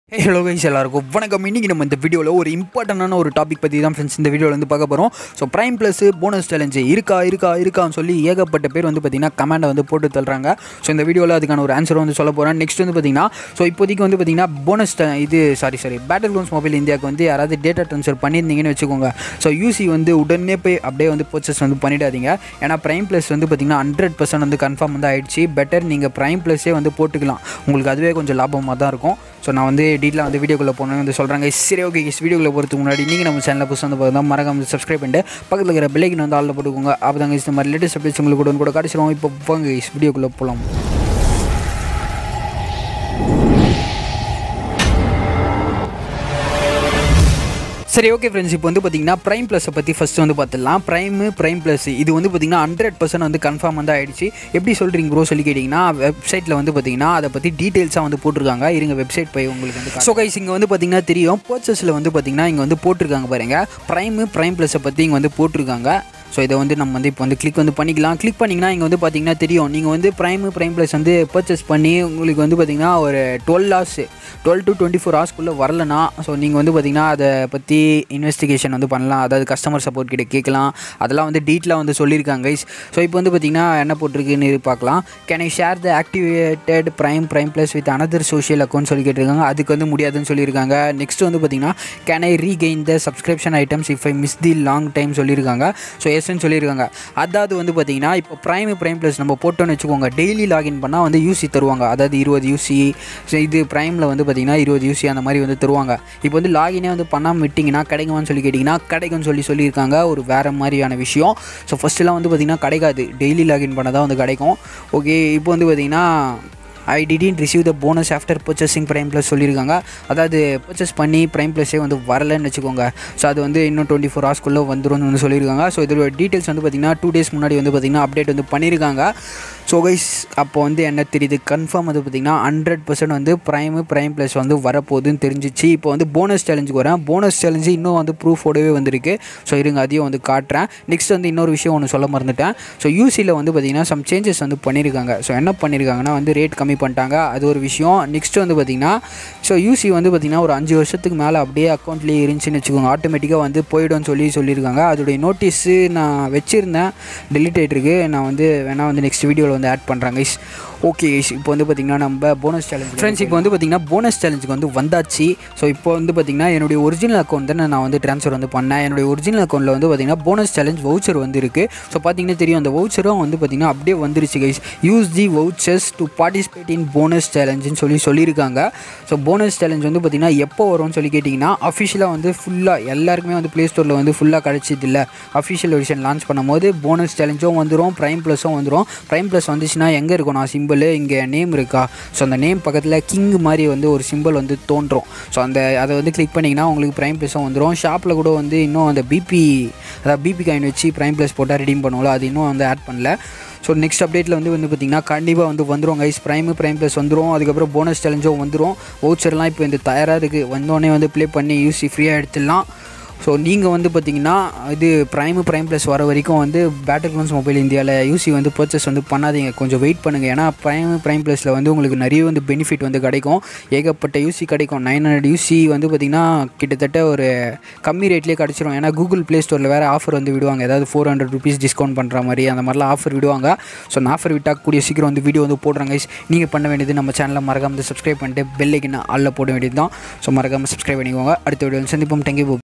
hello guys எல்லாருக்கும் வணக்கம் இன்றைக்கி நம்ம இந்த வீடியோவில் ஒரு இம்பார்ட்டண்டான ஒரு டாபிக் பற்றி தான் ஃப்ரெண்ட்ஸ் இந்த வீடியோவில் வந்து பார்க்க போகிறோம் so prime plus bonus challenge இருக்கா இருக்கா இருக்கான்னு சொல்லி ஏகப்பட்ட பேர் வந்து பார்த்திங்கன்னா கமெண்டை வந்து போட்டு தள்ளுறாங்க ஸோ இந்த வீடியோவில் அதுக்கான ஒரு ஆன்சர் வந்து சொல்ல போகிறேன் நெக்ஸ்ட் வந்து பார்த்திங்கன்னா ஸோ இப்போதைக்கு வந்து பார்த்திங்கன்னா போனஸ் இது சாரி சாரி பேட்டர் லோன்ஸ் மொபைல் இந்தியாவுக்கு வந்து யாராவது டேட்டா ட்ரான்ஸ்ஃபர் பண்ணியிருந்தீங்கன்னு வச்சுக்கோங்க ஸோ யூசி வந்து உடனே போய் அப்படியே வந்து பர்ச்சேஸ் வந்து பண்ணிடாதீங்க ஏன்னா ப்ரைம் ப்ளஸ் வந்து பார்த்திங்கன்னா ஹண்ட்ரட் பர்சன்ட் வந்து கன்ஃபார்ம் வந்து ஆயிடுச்சு பெட்டர் நீங்கள் ப்ரைம் ப்ளஸ்ஸே வந்து போட்டுக்கலாம் உங்களுக்கு அதுவே கொஞ்சம் லாபமாக தான் இருக்கும் ஸோ நான் வந்து டீட்டெயிலாக வந்து வீடியோக்குள்ளே போகணும்னு வந்து சொல்கிறாங்க சரி ஓகே இஸ் வீடியோக்குள்ளே போகிறதுக்கு முன்னாடி நீங்கள் நம்ம சேனலில் புதுசாக வந்து பார்த்தா மறக்காம வந்து சப்ஸ்கிரைப் பண்ணிட்டு பக்கத்தில் இருக்கிற பெல்லைக்கு வந்து ஆளில் போட்டுக்கோங்க அப்போ தாங்க இந்த மாதிரி லேட்டஸ்ட் அப்டேட்ஸ் உங்களுக்கு கூட கூட கிடச்சிரும் இப்போ வாங்க இஸ் வீடியோக்குள்ளே போகலாம் சரி ஓகே ஃப்ரெண்ட்ஸ் இப்போ வந்து பார்த்தீங்கன்னா ப்ரைம் ப்ளஸை பற்றி ஃபஸ்ட்டு வந்து பார்த்துடலாம் ப்ரைமு ப்ரைம் ப்ளஸ் இது வந்து பார்த்தீங்கன்னா ஹண்ட்ரட் பர்சன்ட் வந்து கன்ஃபார்ம் வந்து ஆயிடுச்சு எப்படி சொல்கிறீங்க ப்ரோ சொல்லி கேட்டிங்கன்னா வெப்சைட்டில் வந்து பார்த்தீங்கன்னா அதை பற்றி டீட்டெயில்ஸாக வந்து போட்டிருக்காங்க இருங்க வெப்சைட் போய் உங்களுக்கு வந்து ஸோ கைஸ் இங்கே வந்து பார்த்தீங்கன்னா தெரியும் பர்ச்சஸில் வந்து பார்த்தீங்கன்னா இங்கே வந்து போட்டிருக்காங்க பாருங்க ப்ரைமு ப்ரைம் ப்ளஸை பற்றி இங்கே வந்து போட்டிருக்காங்க ஸோ இதை வந்து நம்ம வந்து இப்போ வந்து கிளிக் வந்து பண்ணிக்கலாம் கிளிக் பண்ணிங்கன்னா இங்கே வந்து பார்த்தீங்கன்னா தெரியும் நீங்கள் வந்து ப்ரைமு ப்ரைம் ப்ளஸ் வந்து பர்ச்சேஸ் பண்ணி உங்களுக்கு வந்து பார்த்தீங்கன்னா ஒரு twelve hours twelve to twenty four ஹவர்ஸ்க்குள்ளே வரலனா ஸோ நீங்கள் வந்து பார்த்தீங்கன்னா அதை பற்றி இன்வெஸ்டிகேஷன் வந்து பண்ணலாம் அதாவது கஸ்டமர் சப்போர்ட் கிட்ட கேட்கலாம் அதெல்லாம் வந்து டீட்டெயிலாக வந்து சொல்லியிருக்காங்க கைஸ் ஸோ இப்போ வந்து பார்த்தீங்கன்னா என்ன போட்டிருக்குன்னு பார்க்கலாம் can I share the activated prime prime plus with another social account சொல்லி கேட்டிருக்காங்க அதுக்கு வந்து முடியாதுன்னு சொல்லியிருக்காங்க நெக்ஸ்ட் வந்து பார்த்தீங்கன்னா can I regain the subscription items if I miss the long time சொல்லியிருக்காங்க ஸோ எஸ்ன்னு சொல்லியிருக்காங்க அதாவது வந்து பார்த்தீங்கன்னா இப்போ ப்ரைம் ப்ரைம் ப்ளஸ் நம்ம போட்டோன்னு வச்சுக்கோங்க டெய்லி லாகின் பண்ணால் வந்து யூசி தருவாங்க அதாவது இருபது யூசி ஸோ இது ப்ரைமில் வந்து பார்த்தீங்கன்னா இருபது யூசி அந்த மாதிரி வந்து தருவாங்க இப்போ வந்து லாகினே வந்து பண்ணாமல் விட்டிங்கன்னா கிடைக்குமான்னு சொல்லி கேட்டிங்கன்னா கிடைக்கும்னு சொல்லி சொல்லியிருக்காங்க ஒரு வேறு மாதிரியான விஷயம் ஸோ ஃபஸ்ட்டுலாம் வந்து பார்த்திங்கன்னா கிடைக்காது டெய்லி லாகின் பண்ண தான் வந்து கிடைக்கும் ஓகே இப்போ வந்து பார்த்திங்கன்னா I didn't receive the bonus after purchasing prime plus சொல்லியிருக்காங்க அதாவது பர்ச்சேஸ் பண்ணி ப்ரைம் ப்ளஸே வந்து வரலன்னு வச்சுக்கோங்க ஸோ அது வந்து இன்னும் டுவெண்ட்டி ஃபோர் ஹவர்ஸ்க்குள்ளே வந்துரும்னு வந்து சொல்லியிருக்காங்க ஸோ இதோட டீட்டெயில்ஸ் வந்து பார்த்திங்கன்னா டூ டேஸ் முன்னாடி வந்து பார்த்திங்கன்னா அப்டேட் வந்து பண்ணியிருக்காங்க ஸோ கைஸ் அப்போ வந்து என்ன தெரியுது கன்ஃபார்ம் வந்து பார்த்திங்கன்னா ஹண்ட்ரட் பர்சன்ட் வந்து ப்ரைமு ப்ரைம் ப்ளஸ் வந்து வரப்போகுதுன்னு தெரிஞ்சிச்சு இப்போ வந்து போனஸ் சேலஞ்சுக்கு வரேன் போனஸ் சேலஞ்சு இன்னும் வந்து ப்ரூஃபோடவே வந்திருக்கு ஸோ இருங்க அதையும் வந்து காட்டுறேன் நெக்ஸ்ட் வந்து இன்னொரு விஷயம் ஒன்று சொல்ல மறந்துட்டேன் ஸோ யூசியில் வந்து பார்த்திங்கன்னா சம் சேஞ்சஸ் வந்து பண்ணியிருக்காங்க ஸோ என்ன பண்ணியிருக்காங்கன்னா வந்து ரேட் கம்மி பண்ணிட்டாங்க அது ஒரு விஷயம் நெக்ஸ்ட் வந்து பார்த்திங்கன்னா ஸோ யூசி வந்து பார்த்திங்கன்னா ஒரு அஞ்சு வருஷத்துக்கு மேலே அப்படியே அக்கௌண்ட்லேயே இருந்துச்சுன்னு வச்சுக்கோங்க ஆட்டோமேட்டிக்காக வந்து போயிடும்னு சொல்லி சொல்லியிருக்காங்க அதோடைய நோட்டீஸு நான் வச்சுருந்தேன் டெலிட் ஆகிட்டுருக்கு நான் வந்து வேணால் வந்து நெக்ஸ்ட் வீடியோவில் வந்து ஆட் பண்ணுறேன் கைஸ் ஓகே கைஸ் இப்போ வந்து பார்த்திங்கன்னா நம்ம போனஸ் சேலஞ்ச் ஃப்ரெண்ட்ஸ் இப்போ வந்து பார்த்திங்கன்னா போனஸ் சேலஞ்சுக்கு வந்து வந்தாச்சு ஸோ இப்போ வந்து பார்த்திங்கன்னா என்னுடைய ஒரிஜினல் அக்கௌண்ட் தான் நான் வந்து ட்ரான்ஸ்ஃபர் வந்து பண்ணேன் என்னுடைய ஒரிஜினல் அக்கௌண்ட்டில் வந்து பார்த்திங்கன்னா போனஸ் சேலஞ்ச் வவுச்சர் வந்து இருக்குது ஸோ பார்த்தீங்கன்னா தெரியும் அந்த வவுச்சரும் வந்து பார்த்திங்கன்னா அப்படியே வந்துருச்சு guys use the vouchers to participate in bonus சேலஞ்சுன்னு சொல்லி சொல்லியிருக்காங்க ஸோ போனஸ் சேலஞ்ச் வந்து பார்த்திங்கன்னா எப்போ வரும்னு சொல்லி கேட்டிங்கன்னா அஃபிஷியலாக வந்து ஃபுல்லாக எல்லாருக்குமே வந்து ப்ளே ஸ்டோரில் வந்து ஃபுல்லாக கிடச்சிது இல்லை அஃபிஷியல் வெர்ஷன் லான்ச் பண்ணும்போது போனஸ் சேலஞ்சும் வந்துடும் ப்ரைம் ப்ளஸும் வந்துடும் ப்ரைம் ப்ளஸ் வந்துச்சுன்னா எங்கே இருக்கும் நான் சிம்பிள் இங்கே நேம் இருக்கா ஸோ அந்த நேம் பக்கத்தில் கிங் மாதிரி வந்து ஒரு சிம்பிள் வந்து தோன்றும் ஸோ அந்த அதை வந்து கிளிக் பண்ணிங்கன்னா உங்களுக்கு ப்ரைம் ப்ளஸும் வந்துடும் ஷாப்பில் கூட வந்து இன்னும் அந்த பிபி அதாவது பிபி காயின் வச்சு ப்ரைம் ப்ளஸ் போட்டால் ரிடீம் பண்ணுவோம்ல அது இன்னும் வந்து ஆட் பண்ணல ஸோ நெக்ஸ்ட் அப்டேட்டில் வந்து வந்து பார்த்திங்கன்னா கண்டிப்பாக வந்து வந்துடும் கைஸ் ப்ரைமு ப்ரைம் ப்ளஸ் வந்துடும் அதுக்கப்புறம் போனஸ் சேலஞ்சும் வந்துடும் வவுச்சர்லாம் இப்போ இந்த தயாராக இருக்குது வந்தோடனே வந்து ப்ளே பண்ணி யூசி ஃப்ரீயாக எடுத்துடலாம் ஸோ நீங்கள் வந்து பார்த்தீங்கன்னா இது ப்ரைமு ப்ரைம் ப்ளஸ் வர வரைக்கும் வந்து பேட்டர் க்ளோன்ஸ் மொபைல் இந்தியாவில் யூசி வந்து பர்ச்சேஸ் வந்து பண்ணாதீங்க கொஞ்சம் வெயிட் பண்ணுங்கள் ஏன்னா ப்ரைமு ப்ரைம் ப்ளஸில் வந்து உங்களுக்கு நிறைய வந்து பெனிஃபிட் வந்து கிடைக்கும் ஏகப்பட்ட யூசி கிடைக்கும் நைன் ஹண்ட்ரட் யூசி வந்து பார்த்திங்கன்னா கிட்டத்தட்ட ஒரு கம்மி ரேட்லேயே கிடச்சிரும் ஏன்னா கூகுள் ப்ளே ஸ்டோரில் வேறு ஆஃபர் வந்து விடுவாங்க ஏதாவது ஃபோர் ஹண்ட்ரட் ருபீஸ் டிஸ்கவுண்ட் பண்ணுற மாதிரி அந்த மாதிரிலாம் ஆஃபர் விடுவாங்க ஸோ நான் ஆஃபர் விட்டால் கூடிய சீக்கிரம் வந்து வீடியோ வந்து போடுறாங்க நீங்கள் பண்ண வேண்டியது நம்ம சேனலை மறக்காமல் சப்ஸ்கிரைப் பண்ணிட்டு பெல்லைக்கு ஆளில் போட வேண்டியது தான் ஸோ மறக்காமல் சப்ஸ்கிரைப் பண்ணிக்கோங்க அடுத்த வீடியோ சந்திப்போம் தேங்க்யூ